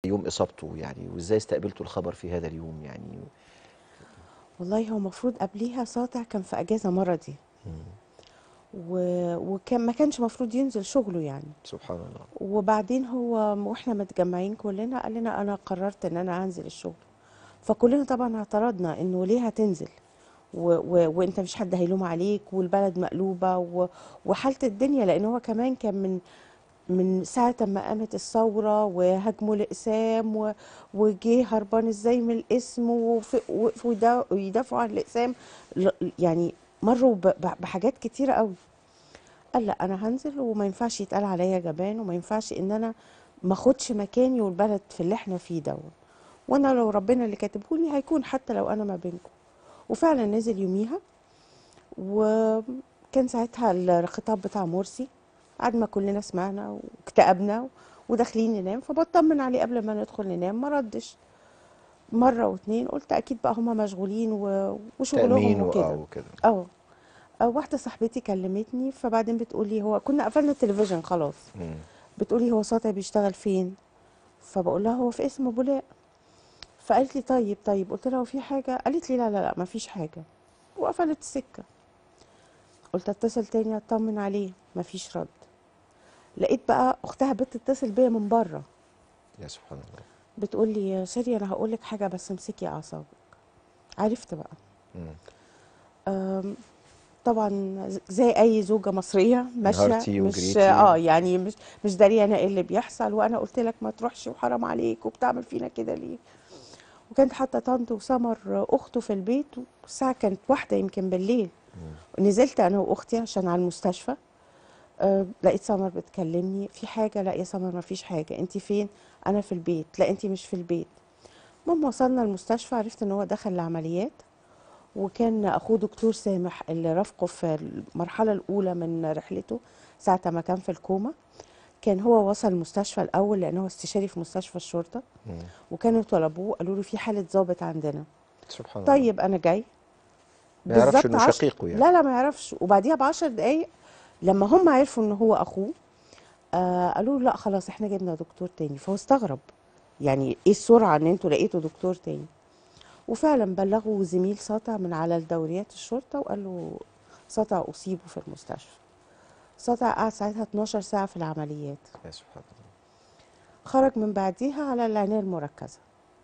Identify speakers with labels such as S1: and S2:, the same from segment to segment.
S1: يوم اصابته يعني وازاي استقبلتوا الخبر في هذا اليوم يعني
S2: والله هو المفروض قبليها ساطع كان في اجازه مرضي و... وكان ما كانش المفروض ينزل شغله يعني
S1: سبحان الله
S2: وبعدين هو واحنا متجمعين كلنا قال لنا انا قررت ان انا هنزل الشغل فكلنا طبعا اعترضنا انه ليه هتنزل و... و... وانت مش حد هيلوم عليك والبلد مقلوبه و... وحاله الدنيا لان هو كمان كان من من ساعة ما قامت الثورة وهاجموا الإقسام و- وجه هربان ازاي من الاسم وف- وقفوا يدا- يدافعوا عن الإقسام ل- يعني مروا ب- ب- بحاجات كتيرة قوي قال لا أنا هنزل وما ينفعش يتقال عليا جبان وما ينفعش إن أنا ما اخدش مكاني والبلد في اللي احنا فيه ده وأنا لو ربنا اللي كاتبهولي هيكون حتى لو أنا ما بينكم وفعلا نزل يوميها وكان ساعتها الخطاب بتاع مرسي بعد ما كلنا سمعنا واكتئبنا وداخلين ننام فبطمن عليه قبل ما ندخل ننام ما ردش مره واتنين قلت اكيد بقى هما مشغولين و-
S1: تامين
S2: وشغلهم
S1: و-
S2: وكده
S1: اه وكده
S2: اه آه، واحده صاحبتي كلمتني فبعدين بتقولي هو كنا قفلنا التلفزيون خلاص
S1: مم.
S2: بتقولي هو ساطع بيشتغل فين فبقول لها هو في اسم بولاق فقالت لي طيب طيب قلت لها هو في حاجه قالت لي لا لا لا ما فيش حاجه وقفلت السكه قلت اتصل تاني اطمن عليه ما فيش رد لقيت بقى اختها بتتصل بيا من بره
S1: يا سبحان الله
S2: بتقول لي يا شيري انا هقول لك حاجه بس امسكي اعصابك عرفت بقى
S1: مم.
S2: أم، طبعا زي اي زوجه مصريه ماشيه
S1: انهارتي
S2: مش
S1: وجريتي.
S2: اه يعني مش مش داريه ايه اللي بيحصل وانا قلت لك ما تروحش وحرام عليك وبتعمل فينا كده ليه وكانت حتى طنط وسمر اخته في البيت والساعه كانت واحده يمكن بالليل نزلت انا واختي عشان على المستشفى أه لقيت سمر بتكلمني في حاجه لا يا سمر ما فيش حاجه انت فين انا في البيت لا انت مش في البيت المهم وصلنا المستشفى عرفت ان هو دخل العمليات وكان اخوه دكتور سامح اللي رافقه في المرحله الاولى من رحلته ساعه ما كان في الكوما كان هو وصل المستشفى الاول لان هو استشاري في مستشفى الشرطه
S1: مم.
S2: وكانوا طلبوه قالوا له في حاله ضابط عندنا
S1: سبحان الله
S2: طيب انا جاي
S1: ما يعرفش
S2: بالظبط
S1: انه
S2: عش-
S1: شقيقه يعني
S2: لا لا ما يعرفش وبعديها بعشر دقايق لما هم عرفوا ان هو اخوه آه قالوا له لا خلاص احنا جبنا دكتور تاني فهو استغرب يعني ايه السرعه ان انتوا لقيتوا دكتور تاني وفعلا بلغوا زميل ساطع من على الدوريات الشرطه وقال له ساطع اصيبوا في المستشفى ساطع قعد ساعتها 12 ساعه في العمليات
S1: يا سبحان الله
S2: خرج من بعديها على العنايه المركزه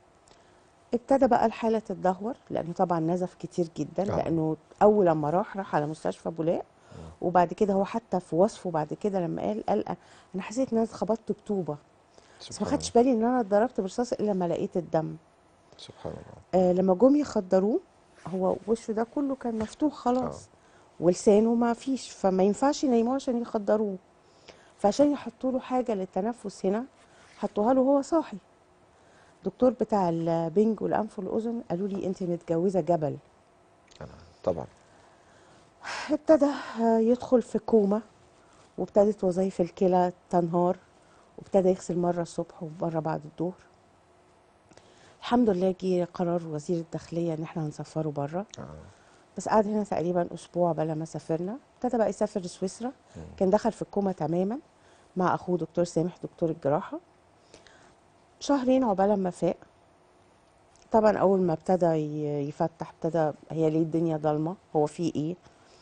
S2: ابتدى بقى الحاله تتدهور لانه طبعا نزف كتير جدا
S1: آه.
S2: لانه اول لما راح راح على مستشفى بولاق وبعد كده هو حتى في وصفه بعد كده لما قال قال انا حسيت ان انا اتخبطت بطوبه بس ما
S1: سبحان
S2: خدتش بالي ان انا اتضربت برصاص الا لما لقيت الدم
S1: سبحان الله
S2: آه لما جم يخدروه هو وشه ده كله كان مفتوح خلاص
S1: آه.
S2: ولسانه ما فيش فما ينفعش ينيموه عشان يخدروه فعشان يحطوا له حاجه للتنفس هنا حطوها له وهو صاحي الدكتور بتاع البنج والانف والاذن قالوا لي انت متجوزه جبل
S1: أنا طبعا
S2: ابتدى يدخل في كوما وابتدت وظائف الكلى تنهار وابتدى يغسل مرة الصبح ومرة بعد الظهر الحمد لله جه قرار وزير الداخلية ان احنا هنسفره بره
S1: آه.
S2: بس قعد هنا تقريبا اسبوع بلا ما سافرنا ابتدى بقى يسافر سويسرا كان دخل في الكوما تماما مع اخوه دكتور سامح دكتور الجراحة شهرين عقبال ما فاق طبعا اول ما ابتدى ي- يفتح ابتدى هي ليه الدنيا ضلمه هو في ايه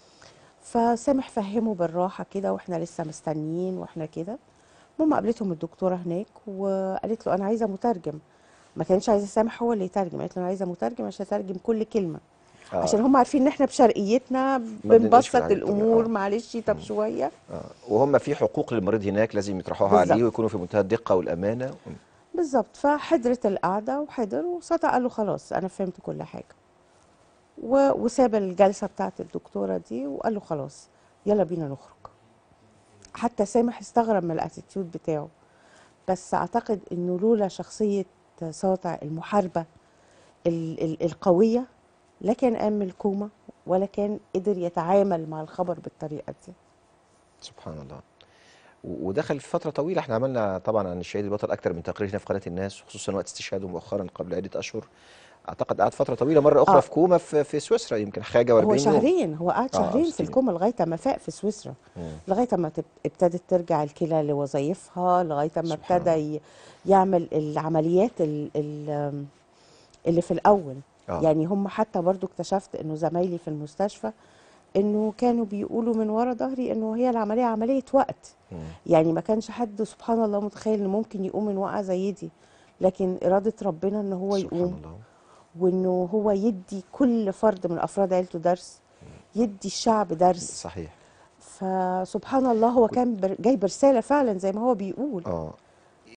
S2: فسامح فهمه بالراحه كده واحنا لسه مستنيين واحنا كده المهم قابلتهم الدكتوره هناك وقالت له انا عايزه مترجم ما كانش عايزه سامح هو اللي يترجم قالت له انا عايزه مترجم عشان اترجم كل كلمه
S1: آه.
S2: عشان هم عارفين ان احنا بشرقيتنا
S1: بننقلش في
S2: بنبسط
S1: الحاجات
S2: الامور
S1: آه.
S2: معلش طب شويه
S1: آه. وهم في حقوق للمريض هناك لازم يطرحوها عليه
S2: بالظبط.
S1: ويكونوا في منتهى الدقه والامانه
S2: بالظبط فحضرت القعده وحضر وسطع قال له خلاص انا فهمت كل حاجه و- وساب الجلسه بتاعت الدكتوره دي وقال له خلاص يلا بينا نخرج حتى سامح استغرب من الاتيتيود بتاعه بس اعتقد انه لولا شخصيه ساطع المحاربه ال- ال- القويه لا كان قام من الكوما ولا كان قدر يتعامل مع الخبر بالطريقه دي
S1: سبحان الله و- ودخل في فتره طويله احنا عملنا طبعا عن الشهيد البطل اكثر من تقرير هنا في قناه الناس خصوصا وقت استشهاده مؤخرا قبل عده اشهر اعتقد قعد فتره طويله مره اخرى
S2: اه
S1: في كوما في, في سويسرا يمكن حاجه
S2: هو
S1: و40 يوم
S2: شهرين هو قعد
S1: اه
S2: شهرين في
S1: 60
S2: الكوما لغايه ما فاق في سويسرا
S1: مم.
S2: لغايه ما تب- ابتدت ترجع الكلى لوظائفها لغايه ما
S1: سبحان
S2: ابتدى
S1: الله
S2: ي- يعمل العمليات ال- ال- اللي في الاول
S1: اه
S2: يعني هم حتى برضو اكتشفت انه زمايلي في المستشفى انه كانوا بيقولوا من ورا ظهري انه هي العمليه عمليه وقت
S1: مم.
S2: يعني ما كانش حد سبحان الله متخيل انه ممكن يقوم من وقعه زي دي لكن اراده ربنا ان هو
S1: سبحان
S2: يقوم
S1: الله
S2: وانه هو يدي كل فرد من افراد عيلته درس يدي الشعب درس
S1: صحيح
S2: فسبحان الله هو كان بر- جاي برساله فعلا زي ما هو بيقول
S1: اه